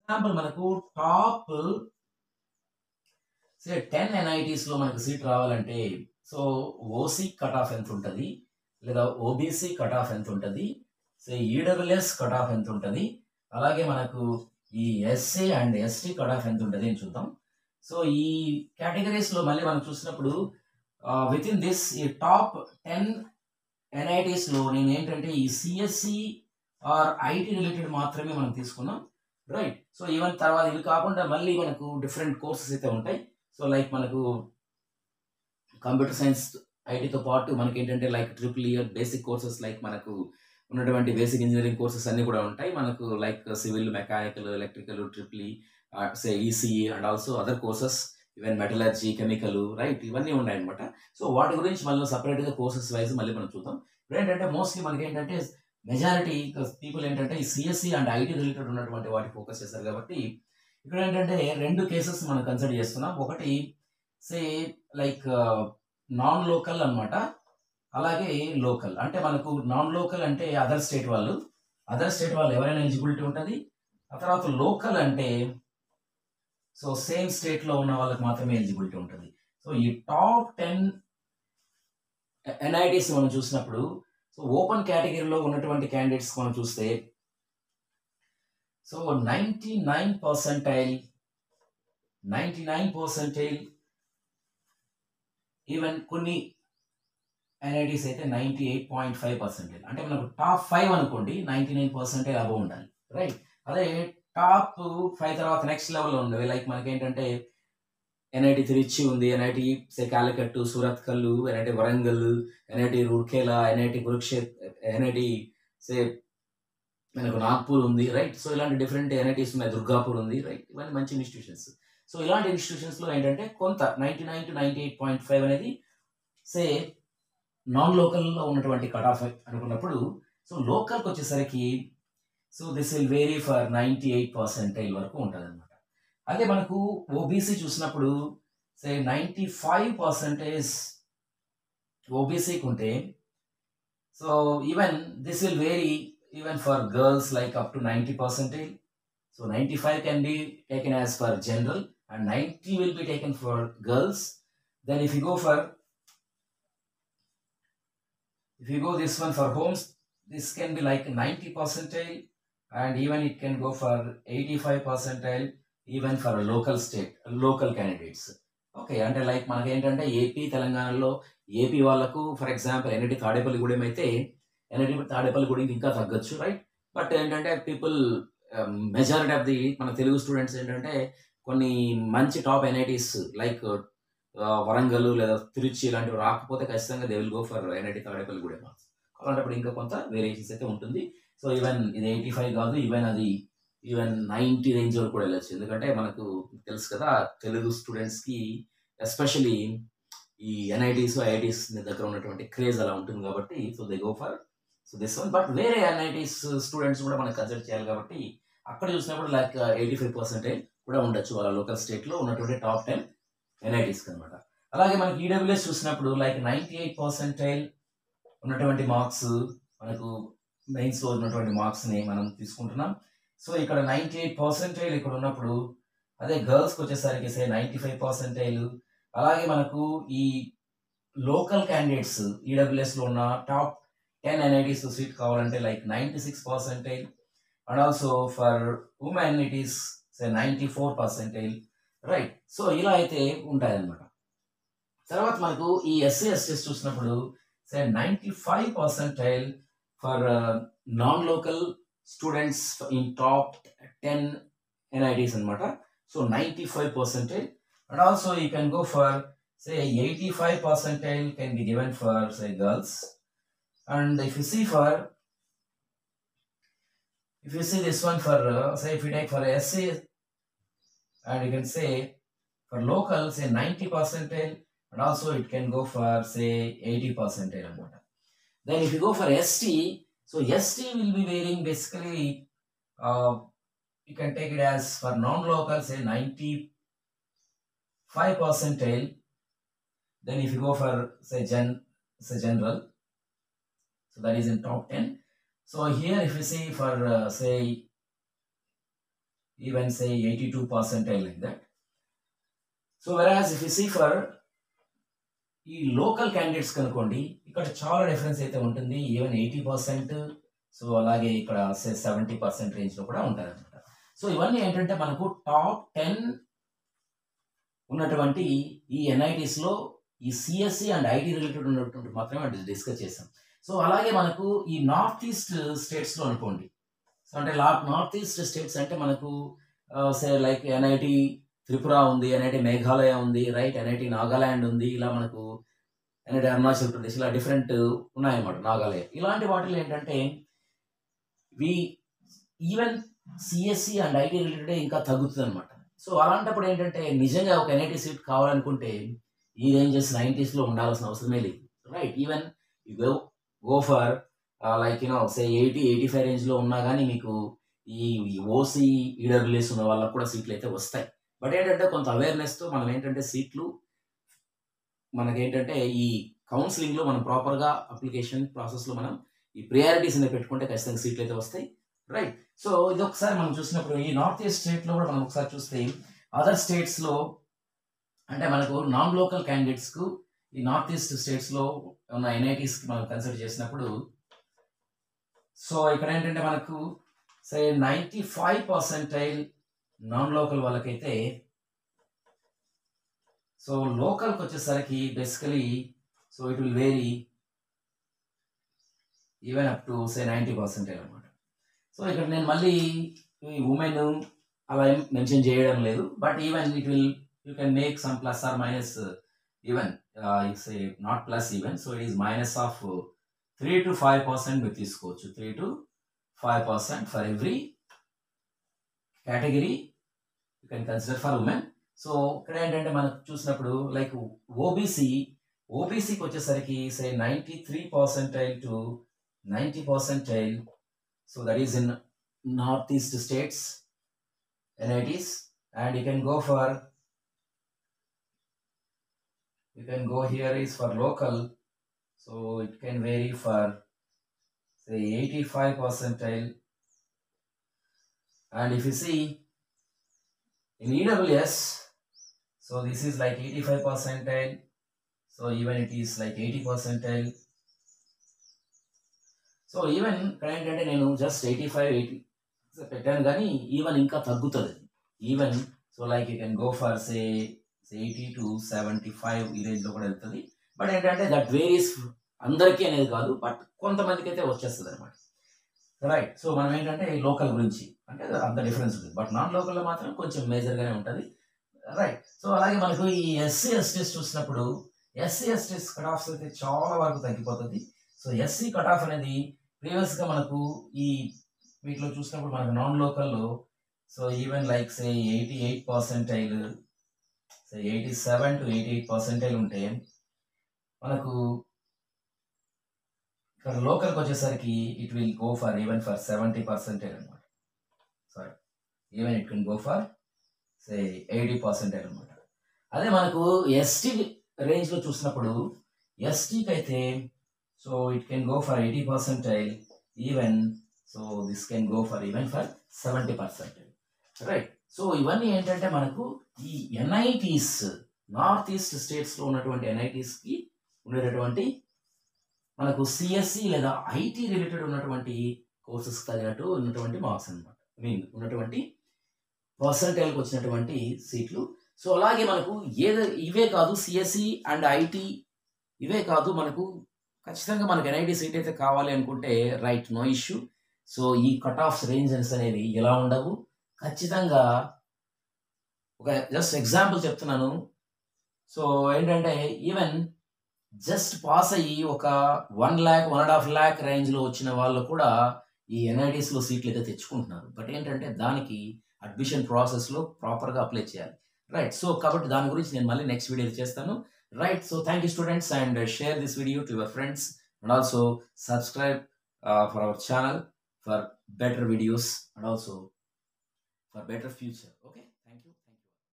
Example మనకు top సే ten NITs లో మనకు సీట్ రావాలంటే సో ఓసీ కట్ ఆఫ్ ఎంత ఉంటుంది లేదా ఓబీసీ కట్ ఆఫ్ ఎంత ఉంటుంది సో ఈడబ్ల్యూఎస్ కట్ ఆఫ్ ఎంత ఉంటుంది అలాగే మనకు ఈ SC and ST cut off ఎంత ఉంటుంది అని చూద్దాం సో ఈ కేటగిరీస్ లో మళ్ళీ మనం చూసినప్పుడు విత్ ఇన్ దిస్ ఈ టాప్ టెన్ ఎన్ఐటీస్ లో నేను ఏంటంటే ఈ సిఎస్సి ఆర్ ఐటీ రిలేటెడ్ మాత్రమే మనం తీసుకున్నాం రైట్ సో ఈవెన్ తర్వాత ఇవి కాకుండా మళ్ళీ మనకు డిఫరెంట్ కోర్సెస్ అయితే ఉంటాయి సో లైక్ మనకు కంప్యూటర్ సైన్స్ ఐటీతో పాటు మనకి ఏంటంటే like triple year basic courses like మనకు ఉన్నటువంటి బేసిక్ ఇంజనీరింగ్ కోర్సెస్ అన్ని కూడా ఉంటాయి మనకు like civil mechanical electrical triple say ECE and also other courses even metallurgy chemical right ఇవన్నీ ఉన్నాయి అనమాట సో వాటి గురించి మళ్ళీ సపరేట్గా కోర్సెస్ వైజ్ మళ్ళీ మనం చూద్దాం ఇప్పుడు ఏంటంటే మోస్ట్లీ మనకి ఏంటంటే మెజారిటీ పీపుల్ ఏంటంటే ఈ సిఎస్సి అండ్ ఐటీ రిలేటెడ్ ఉన్నటువంటి వాటి ఫోకస్ చేస్తారు కాబట్టి ఇక్కడ ఏంటంటే రెండు కేసెస్ మనం కన్సిడర్ చేస్తున్నాం ఒకటి సే లైక్ నాన్ లోకల్ అన్నమాట అలాగే లోకల్ అంటే మనకు నాన్ లోకల్ అంటే అదర్ స్టేట్ వాళ్ళు అదర్ స్టేట్ వాళ్ళు ఎవరైనా ఎలిజిబిలిటీ ఉంటుంది ఆ తర్వాత లోకల్ అంటే సో సేమ్ స్టేట్ లో ఉన్న వాళ్ళకి మాత్రమే ఎలిజిబిలిటీ ఉంటుంది సో ఈ టాప్ టెన్ ఎన్ఐటీస్ మనం చూసినప్పుడు సో ఓపెన్ కేటగిరీలో ఉన్నటువంటి క్యాండిడేట్స్ మనం చూస్తే so ninety nine percentile ninety nine percentile even కొన్ని ఎన్ఐటీస్ అయితే ninety eight point five percentage అంటే మనకు టాప్ ఫైవ్ అనుకోండి నైంటీ నైన్ పర్సెంటేజ్ అబవ్ ఉండాలి రైట్ అదే టాప్ ఫైవ్ తర్వాత నెక్స్ట్ లెవెల్లో ఉండేవి లైక్ మనకి ఏంటంటే ఎన్ఐటి తిరుచి ఉంది ఎన్ఐటి సే Calicut Surathkal NIT Warangal NIT Rourkela NIT Kurukshetra NIT say మనకు నాగ్పూర్ ఉంది రైట్ సో ఇలాంటి డిఫరెంట్ ఎన్ఐటీస్ ఉన్నాయి దుర్గాపూర్ ఉంది రైట్ ఇవన్నీ మంచి ఇన్స్టిట్యూషన్స్ సో ఇలాంటి ఇన్స్టిట్యూషన్స్లో ఏంటంటే కొంత ninety nine to ninety eight point five అనేది సే నాన్ లోకల్లో ఉన్నటువంటి కట్ ఆఫ్ అనుకున్నప్పుడు సో లోకల్కి వచ్చేసరికి so this will vary for ninety eight percentile వరకు ఉంటుంది అనమాట అదే మనకు ఓబీసీ చూసినప్పుడు సే నైంటీ ఫైవ్ పర్సెంటేజ్ ఓబీసీకి ఉంటే so even this will vary even for girls like up to ninety percentage so ninety five can be taken as for general and ninety will be taken for girls then if you go for if you go this one for homes this can be like 90 percentile and even it can go for 85 percentile even for a local state local candidates okay అంటే like మనకి ఏంటంటే AP తెలంగాణలో AP వాళ్ళకు for example NIT Tadepalligudem అయితే NIT Tadepalligudem ఇంకా తగ్గొచ్చు right but ఏంటంటే people majority of the మన తెలుగు స్టూడెంట్స్ ఏంటంటే కొన్ని మంచి టాప్ ఎన్ఐటీస్ లైక్ వరంగల్ లేదా తిరుచి ఇలాంటివి రాకపోతే ఖచ్చితంగా they will go for NIT Tadepalli కూడా అలాంటప్పుడు ఇంకా కొంత వేరియేషన్స్ అయితే ఉంటుంది సో ఈవెన్ ఇది ఎయిటీ ఫైవ్ కాదు ఈవెన్ అది ఈవెన్ నైంటీ రేంజ్ వరకు కూడా వెళ్ళచ్చు ఎందుకంటే మనకు తెలుసు కదా తెలుగు స్టూడెంట్స్కి ఎస్పెషలీ ఈ ఎన్ఐటీస్ ఐఐటీస్ దగ్గర ఉన్నటువంటి క్రేజ్ అలా ఉంటుంది కాబట్టి so they go for so this one but వేరే ఎన్ఐటీస్ స్టూడెంట్స్ కూడా మనం కన్సిడర్ చేయాలి కాబట్టి అక్కడ చూసినప్పుడు లైక్ ఎయిటీ ఫైవ్ పర్సెంటేజ్ కూడా ఉండొచ్చు వాళ్ళ లోకల్ స్టేట్లో ఉన్నటువంటి టాప్ టెన్ ఎన్ఐటీస్ అనమాట అలాగే మనకి ఈడబ్ల్యూఎస్ చూసినప్పుడు లైక్ నైంటీ ఎయిట్ పర్సెంటైల్ ఉన్నటువంటి మార్క్స్ మనకు మెయిన్స్లో ఉన్నటువంటి మార్క్స్ని మనం తీసుకుంటున్నాం సో ఇక్కడ నైంటీ ఎయిట్ పర్సెంటైల్ ఇక్కడ ఉన్నప్పుడు అదే గర్ల్స్కి వచ్చేసరికి సే నైంటీ ఫైవ్ పర్సెంటైల్ అలాగే మనకు ఈ లోకల్ క్యాండిడేట్స్ ఈడబ్ల్యూఎస్లో ఉన్న టాప్ టెన్ ఎన్ఐటీస్ సీట్ కావాలంటే like ninety six percentile and also for women it is say ninety four percentile right so ఇలా అయితే ఉంటాయన్నమాట తర్వాత మనకు ఈ ఎస్సీ ఎస్టీస్ చూసినప్పుడు say ninety five percentile for non local students in top ten NITs అనమాట so ninety five percentile and also you can go for say eighty five percentile can be given for say girls and if you see for if you see this one for uh, say if you take for SC and you can say for local say 90 percentile and also it can go for say 80 percentile అనమాట then if you go for ST so ST will be varying basically uh, you can take it as for non-local say 95 percentile then if you go for say gen say general so that is in top 10 so here if you see for uh, say even say 82 percentile like that. So whereas if you see for ఈ local candidates కనుకోండి ఇక్కడ చాలా difference అయితే ఉంటుంది even eighty percent so అలాగే ఇక్కడ seventy percent రేంజ్లో కూడా ఉంటారు అనమాట సో ఇవన్నీ ఏంటంటే మనకు టాప్ టెన్ ఉన్నటువంటి ఈ ఎన్ఐటీస్లో ఈ సిఎస్సి అండ్ ఐటీ రిలేటెడ్ ఉన్నటువంటి మాత్రమే డిస్కస్ చేసాం సో అలాగే మనకు ఈ నార్త్ ఈస్ట్ స్టేట్స్లో అనుకోండి సో అంటే లా నార్త్ ఈస్ట్ స్టేట్స్ అంటే మనకు సే లైక్ ఎన్ఐటి త్రిపుర ఉంది ఎన్ఐటి మేఘాలయ ఉంది రైట్ ఎన్ఐటి నాగాలాండ్ ఉంది ఇలా మనకు ఎన్ఐటి అరుణాచల్ ప్రదేశ్ ఇలా డిఫరెంట్ ఉన్నాయన్నమాట నాగాలయ ఇలాంటి వాటిలో ఏంటంటే we even CSC and IT related ఇంకా తగ్గుతుంది అనమాట సో అలాంటప్పుడు ఏంటంటే నిజంగా ఒక ఎన్ఐటి సీట్ కావాలనుకుంటే ఈ రేంజెస్ నైంటీస్లో ఉండాల్సిన అవసరమే లేదు right even you go go for like you know say eighty eighty five రేంజ్లో ఉన్నా కానీ మీకు ఈ ఓసీ ఈడబ్ల్యూఎస్ ఉన్న వాళ్ళకు కూడా సీట్లు అయితే వస్తాయి బట్ ఏంటంటే కొంత అవేర్నెస్తో మనం ఏంటంటే సీట్లు మనకేంటంటే ఈ కౌన్సిలింగ్లో మనం ప్రాపర్గా అప్లికేషన్ ప్రాసెస్లో మనం ఈ ప్రియారిటీస్ అనేవి పెట్టుకుంటే ఖచ్చితంగా సీట్లు అయితే వస్తాయి రైట్ సో ఇది ఒకసారి మనం చూసినప్పుడు ఈ నార్త్ ఈస్ట్ స్టేట్లో కూడా మనం ఒకసారి చూస్తే అదర్ స్టేట్స్లో అంటే మనకు నాన్ లోకల్ క్యాండిడేట్స్కు ఈ నార్త్ ఈస్ట్ స్టేట్స్లో ఉన్న ఎన్ఐటీస్కి మనం కన్సిడర్ చేసినప్పుడు సో ఇక్కడ ఏంటంటే మనకు say ninety five percentile non local వాళ్ళకైతే సో లోకల్కి వచ్చేసరికి basically so it will vary even up to say ninety percentile అనమాట సో ఇక్కడ నేను మళ్ళీ ఈ ఉమెన్ అలా ఏం మెన్షన్ చేయడం లేదు but even it will you can make some plus or minus even it's not plus even so it is minus of three to five percent మీరు తీసుకోవచ్చు three to five percent for every category you can consider for women so ఇక్కడ ఏంటంటే మనకు చూసినప్పుడు like OBC ఓబీసీకి వచ్చేసరికి say ninety three percentile to ninety percentile so that is in north east states NITs and you can go for you can go here is for local so it can vary for say 85 percentile and if you see in EWS so this is like 85 percentile so even it is like 80 percentile so even ఇక్కడ ఏంటంటే నేను just eighty five eighty పెట్టాను కానీ even ఇంకా తగ్గుతుంది even so like you can go for say eighty to seventy five ఈ రేంజ్లో కూడా వెళ్తుంది బట్ ఏంటంటే దట్ వేరీస్ అందరికీ అనేది కాదు బట్ కొంతమందికి అయితే వచ్చేస్తుంది అనమాట రైట్ సో మనం ఏంటంటే ఈ లోకల్ గురించి అంటే అంత డిఫరెన్స్ ఉంది బట్ నాన్ లోకల్లో మాత్రం కొంచెం మేజర్గానే ఉంటుంది రైట్ సో అలాగే మనకు ఈ ఎస్సీ ఎస్టీస్ చూసినప్పుడు ఎస్సీ ఎస్టీస్ కట్ ఆఫ్స్ అయితే చాలా వరకు తగ్గిపోతుంది సో ఎస్సీ కట్ ఆఫ్ అనేది ప్రీవియస్గా మనకు ఈ వీటిలో చూసినప్పుడు మనకు నాన్ లోకల్లో so even like say eighty eight percentile so eighty seven to eighty eight percentile ఉంటే మనకు ఇక్కడ లోకల్కి వచ్చేసరికి it will go for even for seventy percentile అనమాట sorry even it can go for say eighty percentile అనమాట అదే మనకు ST రేంజ్లో చూసినప్పుడు ఎస్టీకి అయితే so it can go for eighty percentile even so this can go for even for seventy percentile right so ఇవన్నీ ఏంటంటే మనకు ఈ ఎన్ఐటీస్ నార్త్ ఈస్ట్ స్టేట్స్లో ఉన్నటువంటి ఎన్ఐటీస్కి ఉండేటటువంటి మనకు సిఎస్సి లేదా ఐటీ రిలేటెడ్ ఉన్నటువంటి కోర్సెస్ తగినట్టు ఉన్నటువంటి మార్క్స్ అనమాట ఐ మీన్ ఉన్నటువంటి పర్సంటైల్కి వచ్చినటువంటి సీట్లు సో అలాగే మనకు ఏదో ఇవే కాదు సిఎస్సి అండ్ ఐటీ ఇవే కాదు మనకు ఖచ్చితంగా మనకు ఎన్ఐటి సీట్ అయితే కావాలి అనుకుంటే రైట్ నో ఇష్యూ సో ఈ కట్ ఆఫ్స్ రేంజెస్ అనేవి ఎలా ఉండవు ఖచ్చితంగా ఒక జస్ట్ ఎగ్జాంపుల్ చెప్తున్నాను సో ఏంటంటే ఈవెన్ జస్ట్ పాస్ అయ్యి ఒక one lakh one and half lakh రేంజ్లో వచ్చిన వాళ్ళు కూడా ఈ ఎన్ఐటీస్లో సీట్లు అయితే తెచ్చుకుంటున్నారు బట్ ఏంటంటే దానికి అడ్మిషన్ ప్రాసెస్లో ప్రాపర్గా అప్లై చేయాలి రైట్ సో కాబట్టి దాని గురించి నేను మళ్ళీ నెక్స్ట్ వీడియో చేస్తాను right so thank you students and share this video to your friends and also subscribe for our channel for better videos and also for better future